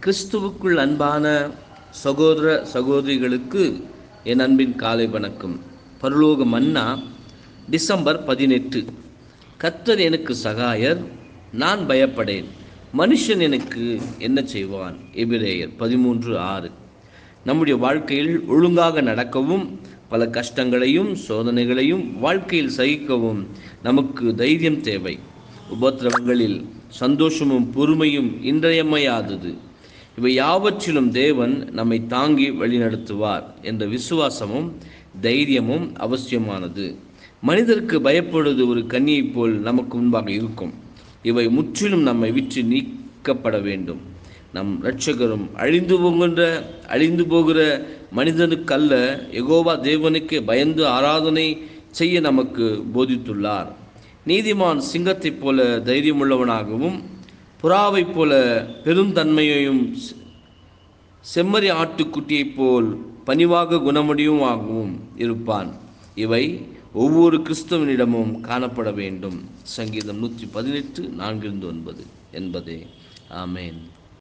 கிறிஸ்துவுக்குள் அன்பான சகோதர சகோதரிகளுக்கு என் அன்பின் காலை வணக்கம் பரலோக மன்னா டிசம்பர் பதினெட்டு கர்த்தர் எனக்கு சகாயர் நான் பயப்படேன் மனுஷன் எனக்கு என்ன செய்வான் எபிரேயர் பதிமூன்று ஆறு நம்முடைய வாழ்க்கையில் ஒழுங்காக நடக்கவும் பல கஷ்டங்களையும் சோதனைகளையும் வாழ்க்கையில் சகிக்கவும் நமக்கு தைரியம் தேவை உபத்திரவங்களில் சந்தோஷமும் பொறுமையும் இன்றியமையாதது இவை யாவற்றிலும் தேவன் நம்மை தாங்கி வழிநடத்துவார் என்ற விசுவாசமும் தைரியமும் அவசியமானது மனிதருக்கு பயப்படுவது ஒரு கன்னியைப் போல் நமக்கு முன்பாக இருக்கும் இவை முற்றிலும் நம்மை விற்று நீக்கப்பட வேண்டும் நம் இரட்சகரும் அழிந்து போகின்ற அழிந்து போகிற மனிதனுக்கல்ல எகோவா தேவனுக்கு பயந்து ஆராதனை செய்ய நமக்கு போதித்துள்ளார் நீதிமான் சிங்கத்தைப் போல தைரியமுள்ளவனாகவும் புறாவைப் போல பெருந்தன்மையையும் செ- செம்மறி ஆட்டுக்குட்டியைப் போல் பணிவாக குணமுடியுமாகவும் இருப்பான் இவை ஒவ்வொரு கிறிஸ்தவனிடமும் காணப்பட வேண்டும் சங்கீதம் நூற்றி பதினெட்டு நான்கிலிருந்து ஒன்பது என்பதே ஆமேன்